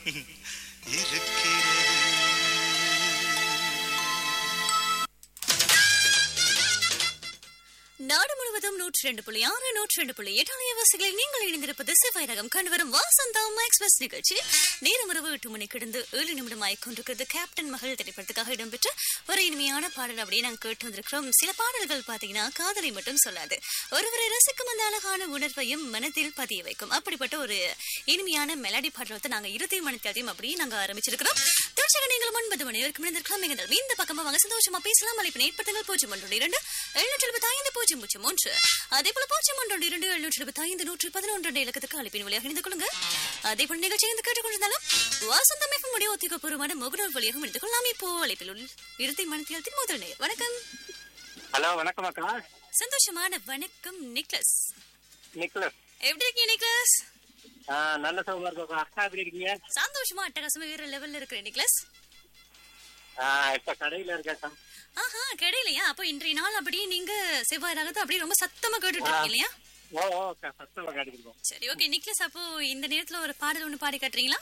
நாடு முழுவதும் நூற்றி ரெண்டு புள்ளி ஆறு நூற்றி ரெண்டு புள்ளி எட்டு அலைவாசிகளில் நீங்கள் இணைந்திருப்பது சிவாயிரகம் கண்டுவரும் வாசந்தாம் எக்ஸ்பிரஸ் நிகழ்ச்சி நேரம் இரவு எட்டு மணி கிடந்து ஏழு நிமிடம் ஆயிக்கொண்டிருக்கிறது கேப்டன் மகள் திரைப்படத்துக்காக இடம்பெற்ற ஒரு இனிமையான பாடல் அப்படியே நாங்கள் கேட்டு வந்திருக்கிறோம் சில பாடல்கள் பாத்தீங்கன்னா காதலை மட்டும் சொல்லாது ஒருவரை ரசிக்கும் அந்த அழகான உணர்வையும் மனதில் பதிய வைக்கும் அப்படிப்பட்ட ஒரு இனிமையான மெலடி பாடலத்தை நாங்க இறுதி மணித்தாலையும் அப்படியே நாங்க ஆரம்பிச்சிருக்கிறோம் தொடர்ச்சியாக நீங்கள் ஒன்பது மணி வரைக்கும் இணைந்திருக்கலாம் எங்கள் இந்த பக்கமா வாங்க சந்தோஷமா பேசலாம் அழைப்பினை ஏற்படுத்துங்கள் பூஜ்ஜியம் ஒன்று இரண்டு எழுநூற்றி எழுபத்தி ஐந்து பூஜ்ஜியம் பூஜ்ஜியம் மூன்று அதே போல பூஜ்ஜியம் ஒன்று இரண்டு எழுநூற்றி எழுபத்தி ஐந்து நூற்றி பதினொன்று இலக்கத்துக்கு அழைப்பின் வழியாக இணைந்து கொள்ளுங்க அதே போல நிகழ்ச்சி இருந்து கேட்டுக்கொண்டிருந்தாலும் வாசந்தமைப்பு முடிய ஒத்திகப்பூர்வமான முகநூல் வழியாக இணைந்து கொள்ளலாம் இப்போ அழைப்பில் உள்ள இறுதி மனத்தியத்தின் முதல் நேர் வணக்கம் ஹலோ வணக்கம் அக்கா சந்தோஷமான வணக்கம் நிக்லஸ் நிக்கலஸ் எப்படி இருக்கீங்க நிக்லஸ் ஆ, நல்ல சுகமா இருக்கா அக்கா எப்படி இருக்கீங்க சந்தோஷமா அட்டகாசமா வேற லெவல்ல இருக்கிற நிக்லஸ் ஆ, இப்ப கடையில இருக்கேன் ஆஹா கிடையிலையா அப்போ இன்றைய நாள் அப்படியே நீங்க செவ்வாய் ராகத்தை அப்படியே ரொம்ப சத்தமா கேட்டுட்டு இருக்கீங்க இல்லையா ஓ ஓ அக்கா சத்தமா காட்டிருக்கோம் சரி ஓகே நிக்லஸ் அப்போ இந்த நேரத்துல ஒரு பாடல் ஒண்ணு பாடி காட்டுறீங்களா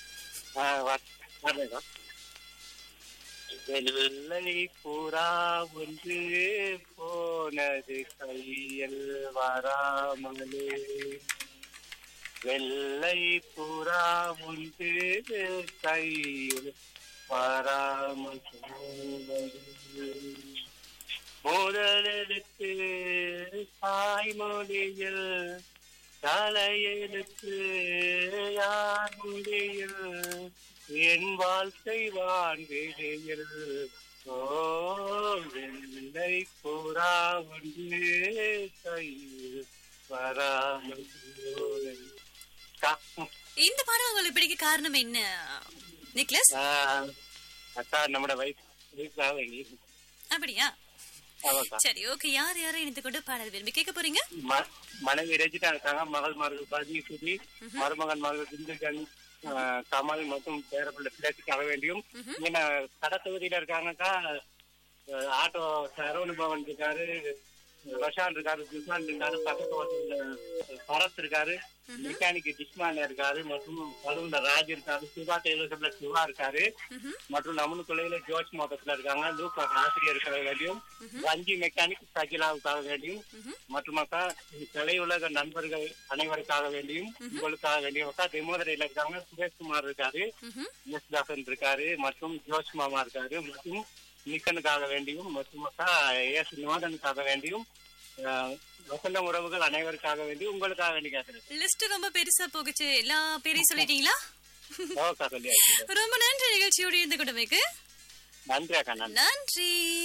வெள்ளை புறா ஒன்று போனது கையில் வராமலே வெள்ளை புறா ஒன்று கையில் வராமல் போனது முதலெடுத்து தாய்மொழியில் தலையெழுத்து யார் மொழியில் என் வாழ்க்கை வான்வெளியில் ஓ வெள்ளை புறா ஒன்று கையில் வராமல் போனது. அக்கா, இந்த பாடல் உங்களுக்கு பிடிக்க காரணம் என்ன நிக்லஸ் ஆ, அக்கா நம்மட வயசு வயசாக அப்படியா ஆமாக்கா சரி ஓகே யார் யாரும் இணைந்து கொண்டு பாடல் விரும்பி கேட்க போறீங்க ம- மனைவி ரஜிதா இருக்காங்க மகள் மகள் பதி சுதி மருமகன் மகள் திண்டுக்கல் ஆஹ், கமல் மற்றும் பேரப்பிள்ளை பிள்ளைக்காக வேண்டியும் இங்க கடை தொகுதியில இருக்காங்கக்கா ஆஹ், ஆட்டோ சரவண பவன் இருக்காரு ரஷான் இருக்காரு ஜிசான் இருக்காரு பக்கத்து வசதியில பரத் இருக்காரு மெக்கானிக் டிஸ்மான் இருக்காரு மற்றும் பலூன்ல ராஜ் இருக்காரு சிவா டெய்லர்ஸ்ல சிவா இருக்காரு மற்றும் நம்மளு கொள்ளையில ஜோர்ஜ் மோட்டத்துல இருக்காங்க லூக்கா ஆசிரியர் இருக்க வேண்டியும் ரஞ்சி மெக்கானிக் சகிலாவுக்காக வேண்டியும் மற்றும் அக்கா கலை உலக நண்பர்கள் அனைவருக்காக வேண்டியும் உங்களுக்காக வேண்டியும் அக்கா தெமோதரையில இருக்காங்க சுரேஷ்குமார் இருக்காரு எஸ் தாசன் இருக்காரு மற்றும் ஜோஷ் மாமா இருக்காரு மற்றும் நிக்கனுக்காக வேண்டியும் மற்றும் அக்கா எஸ் நோதனுக்காக வேண்டியும் ஆஹ், வசந்தம் உறவுகள் அனைவருக்காக வேண்டியும் உங்களுக்காக வேண்டி கேட்கிறேன் லிஸ்ட் ரொம்ப பெருசா போகுச்சு எல்லா பேரையும் சொல்லிட்டீங்களா ஓகே சொல்லியாச்சு ரொம்ப நன்றி நிகழ்ச்சியோடு இருந்து கொண்டமைக்கு நன்றி அக்கா நன்றி நன்றி